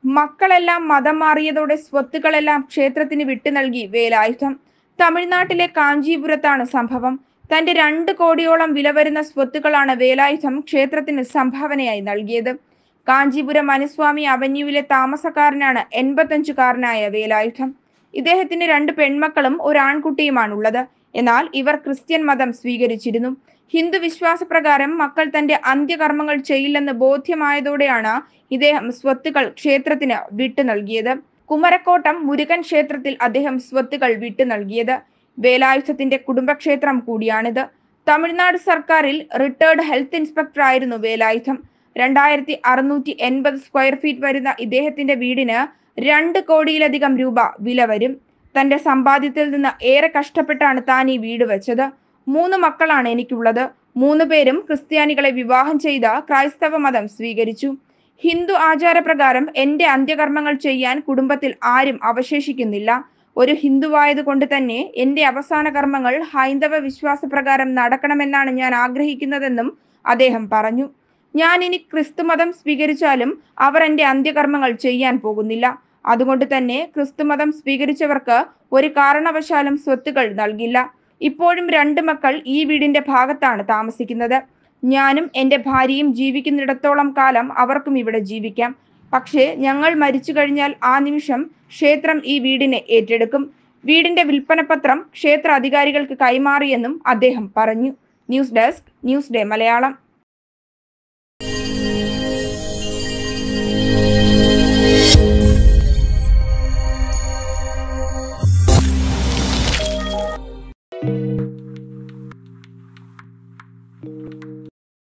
മക്കളെല്ലാം മതം മാറിയതോടെ സ്വത്തുക്കളെല്ലാം ക്ഷേത്രത്തിന് വിട്ടു നൽകി വേലായുധം തമിഴ്നാട്ടിലെ കാഞ്ചീപുരത്താണ് സംഭവം തന്റെ രണ്ട് കോടിയോളം വില വരുന്ന സ്വത്തുക്കളാണ് വേലായുധം ക്ഷേത്രത്തിന് സംഭാവനയായി നൽകിയത് കാഞ്ചീപുരം മനുസ്വാമി അവന്യൂവിലെ താമസക്കാരനാണ് എൺപത്തഞ്ചുകാരനായ വേലായുധം ഇദ്ദേഹത്തിന് രണ്ട് പെൺമക്കളും ഒരു ആൺകുട്ടിയുമാണുള്ളത് എന്നാൽ ഇവർ ക്രിസ്ത്യൻ മതം സ്വീകരിച്ചിരുന്നു ഹിന്ദു വിശ്വാസപ്രകാരം മക്കൾ തന്റെ അന്ത്യകർമ്മങ്ങൾ ചെയ്യില്ലെന്ന് ബോധ്യമായതോടെയാണ് ഇദ്ദേഹം സ്വത്തുക്കൾ ക്ഷേത്രത്തിന് വിട്ടു നൽകിയത് കുമരക്കോട്ടം മുരുകൻ ക്ഷേത്രത്തിൽ അദ്ദേഹം സ്വത്തുക്കൾ വിട്ടു നൽകിയത് വേലായുധത്തിന്റെ കുടുംബക്ഷേത്രം കൂടിയാണിത് തമിഴ്നാട് സർക്കാരിൽ റിട്ടയർഡ് ഹെൽത്ത് ഇൻസ്പെക്ടർ ആയിരുന്നു വേലായുധം രണ്ടായിരത്തി അറുന്നൂറ്റി എൺപത് സ്ക്വയർ ഫീറ്റ് വരുന്ന ഇദ്ദേഹത്തിന്റെ വീടിന് രണ്ട് കോടിയിലധികം രൂപ വില വരും തന്റെ സമ്പാദ്യത്തിൽ നിന്ന് ഏറെ കഷ്ടപ്പെട്ടാണ് താൻ ഈ വീട് വെച്ചത് മൂന്ന് മക്കളാണ് എനിക്കുള്ളത് മൂന്ന് പേരും ക്രിസ്ത്യാനികളെ വിവാഹം ചെയ്ത ക്രൈസ്തവ മതം സ്വീകരിച്ചു ഹിന്ദു ആചാരപ്രകാരം എന്റെ അന്ത്യകർമ്മങ്ങൾ ചെയ്യാൻ കുടുംബത്തിൽ ആരും അവശേഷിക്കുന്നില്ല ഒരു ഹിന്ദുവായതുകൊണ്ട് തന്നെ എന്റെ അവസാന കർമ്മങ്ങൾ ഹൈന്ദവ വിശ്വാസപ്രകാരം നടക്കണമെന്നാണ് ഞാൻ ആഗ്രഹിക്കുന്നതെന്നും അദ്ദേഹം പറഞ്ഞു ഞാൻ ഇനി ക്രിസ്തുമതം സ്വീകരിച്ചാലും അവർ എന്റെ അന്ത്യകർമ്മങ്ങൾ ചെയ്യാൻ പോകുന്നില്ല അതുകൊണ്ട് തന്നെ ക്രിസ്തുമതം സ്വീകരിച്ചവർക്ക് ഒരു കാരണവശാലും സ്വത്തുക്കൾ നൽകില്ല ഇപ്പോഴും രണ്ട് മക്കൾ ഈ വീടിന്റെ ഭാഗത്താണ് താമസിക്കുന്നത് ഞാനും എൻ്റെ ഭാര്യയും ജീവിക്കുന്നിടത്തോളം കാലം അവർക്കും ഇവിടെ ജീവിക്കാം പക്ഷേ ഞങ്ങൾ മരിച്ചു കഴിഞ്ഞാൽ ആ നിമിഷം ക്ഷേത്രം ഈ വീടിനെ ഏറ്റെടുക്കും വീടിന്റെ വിൽപ്പനപത്രം ക്ഷേത്ര അധികാരികൾക്ക് കൈമാറിയെന്നും അദ്ദേഹം പറഞ്ഞു news desk news day Malayalam